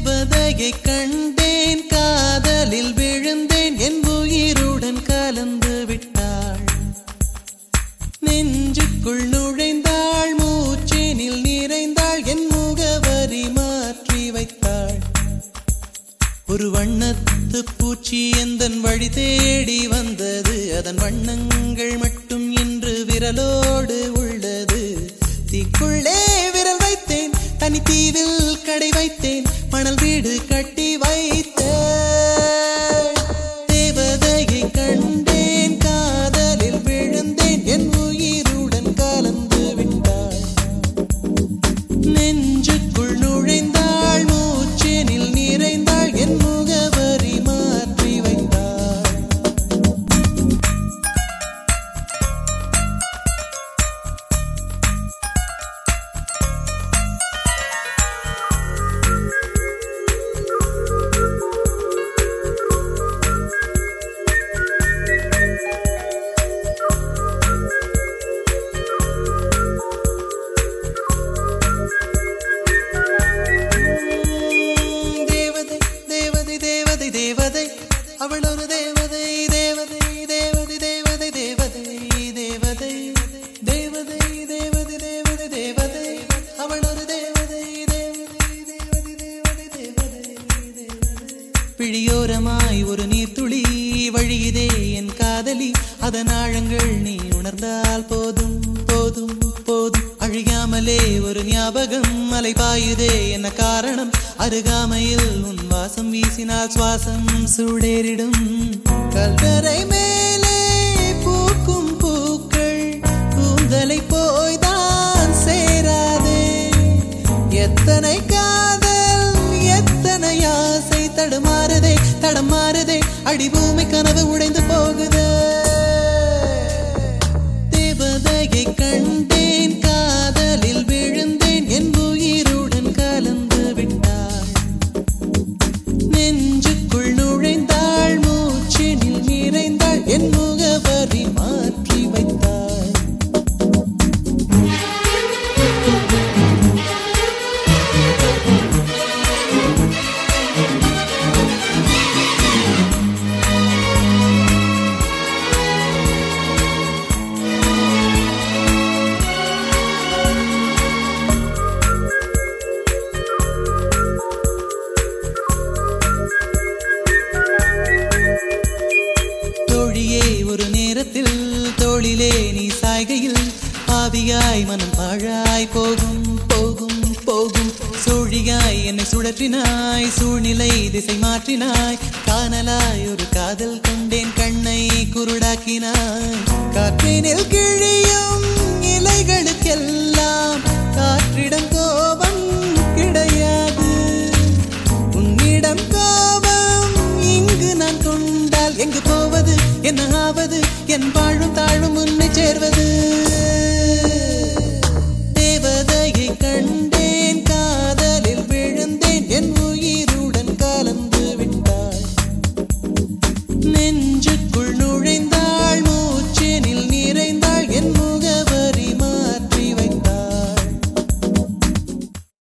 தேவதையை கண்டேன் காதலில் விழுந்தேன் என் உயிருடன் கலந்து விட்டாள் நெஞ்சுக்குள் நுழைந்தாள் மூச்சேனில் நிறைந்தாள் என் முகவரி மாற்றி வைத்தாள் ஒரு வண்ணத்து பூச்சி எந்தன் வழி தேடி வந்தது அதன் வண்ணங்கள் மட்டும் இன்று விரலோடு உள்ளது தீக்குள்ளே விரல் வைத்தேன் தனி தீவில் கடை வைத்தேன் மணல் வீடு கட்டி வைத்தேன் தேவதையை கண்டேன் காதலில் விழுந்தேன் என் உயிருடன் கலந்து விட்டாள் நெஞ்சுக்குள் நுழைந்தாள் மூச்சேனில் நிறைந்தாள் என் முகவரி மாற்றி வைத்தாள் தேவதை தேவதை தேவதை தேவதை அவள் ஒரு தேவதை தேவதை தேவதை தேவதை தேவதை தேவதை தேவதை தேவதை தேவதை தேவதை அவள் ஒரு தேவதை தேவதை தேவதை தேவதை தேவதை பிழியோரமாய் ஒரு நீர்த்துளி வழியுதே என் காதலி அதன் ஆழங்கள் நீ உணர்ந்தால் போதும் போதும் போதும் அழியாமலே ஒரு ஞாபகம் மலை பாயுதே என்ன காரணம் அருகாமையில் உன் வாசம் வீசினால் சுவாசம் சூடேறிடும் கல்வரை மேலே பூக்கும் பூக்கள் கூந்தலை போய்தான் சேராதே எத்தனை காதல் எத்தனை ஆசை தடுமாறுதே தடமாறுதே அடிபூமி கனவு உடைந்து போகுதே தேவதையை கண்டேன் காதலில் விழுந்தேன் என் உயிருடன் கலந்து விட்டாள் நெஞ்சுக்குள் நுழைந்தாள் மூச்சினில் நிறைந்தாள் என் முகவரி மாற்றி வைத்தாள் தோழியே ஒரு நேரத்தில் தோளிலே நீ சாய்கையில் ஆவியாய் மனம் பாழாய் போகும் போகும் போகும் சோழியாய் என்னை சுழற்றினாய் சூழ்நிலை திசை மாற்றினாய் காணலாய் ஒரு காதல் கொண்டேன் கண்ணை குருடாக்கினாய் காற்றினில் கிழியும் இலைகளுக்கெல்லாம் காற்றிடம் கோபம் கிடையாது உன்னிடம் கோபம் இங்கு நான் கொண்டால் எங்கு போவது என்ன ஆவது என் வாழும் தாழும் உன்னை சேர்வது தேவதையை கண்டேன் காதலில் விழுந்தேன் என் உயிருடன் கலந்து விட்டாள் நெஞ்சு